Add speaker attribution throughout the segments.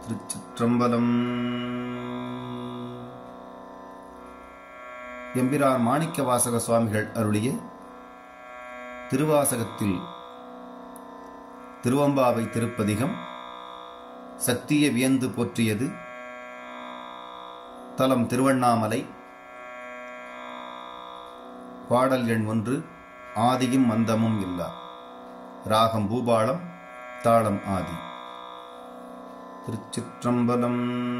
Speaker 1: திருச்சிற்றம்பலம் எம்பிரார் மாணிக்க வாசக சுவாமிகள் அருளிய திருவாசகத்தில் திருவம்பாவை திருப்பதிகம் சக்திய வியந்து போற்றியது தலம் திருவண்ணாமலை பாடல் எண் ஒன்று ஆதியும் மந்தமும் இல்லா ராகம் பூபாளம் தாளம் ஆதி திருச்சிற்றம்பலம்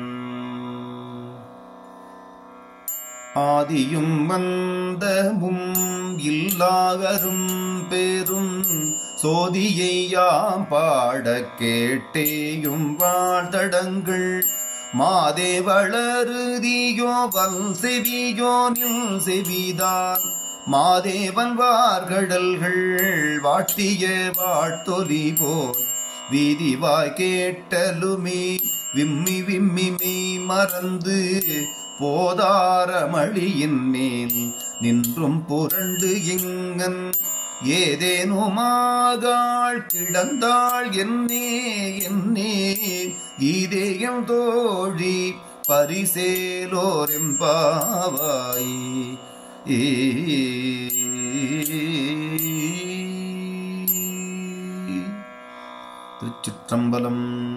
Speaker 1: ஆதியும் மந்தமும் இல்லாகரும் பேரும் சோதியை யாம் பாட கேட்டேயும் வாழ்தடங்கள் மாதே வளருதியோ வல் செவியோ நில் செவிதான் மாதேவன் வார்கடல்கள் வாட்டிய வாட்டொலி போய் வீதிவாய் கேட்டலுமே விம்மி விம்மி மெய் மறந்து போதாரமளியின் மேல் நின்றும் புரண்டு எங்கன் ஏதேனுமாகாள் கிடந்தாள் என்னே என்னே கீதேயம் தோழி பரிசேலோரெம்பாவாய் ஏ திருச்சிற்றம்பலம்